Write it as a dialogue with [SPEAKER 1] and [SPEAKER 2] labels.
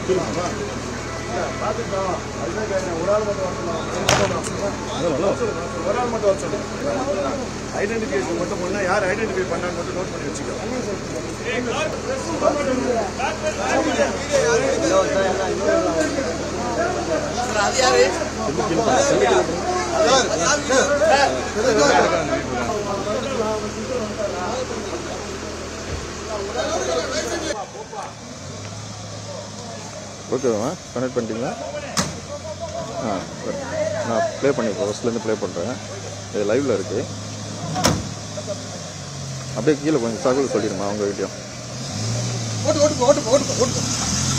[SPEAKER 1] பார்த்துட்டோம் அதுதான் கேட்குறேன் ஒரு ஆள் மட்டும் வர சொல்லுங்க ஒரு ஆள் மட்டும் வர சொல்லுங்க ஐடென்டிஃபிகேஷன் மட்டும் பண்ணால் யார் ஐடென்டிஃபை பண்ணான்னு மட்டும் நோட் பண்ணி வச்சுக்கோ
[SPEAKER 2] ஓகேவா கனெக்ட் பண்ணிட்டீங்களா ஆ சரி. நான் ப்ளே பண்ணி ஃபர்ஸ்ட்லேருந்து ப்ளே பண்ணுறேன் இது லைவில் இருக்குது அப்படியே கீழே கொஞ்சம் தகவல் சொல்லிடுமா அவங்ககிட்டயும்
[SPEAKER 3] ஓட்டு ஓட்டு ஓட்டு ஓட்டு ஓட்டு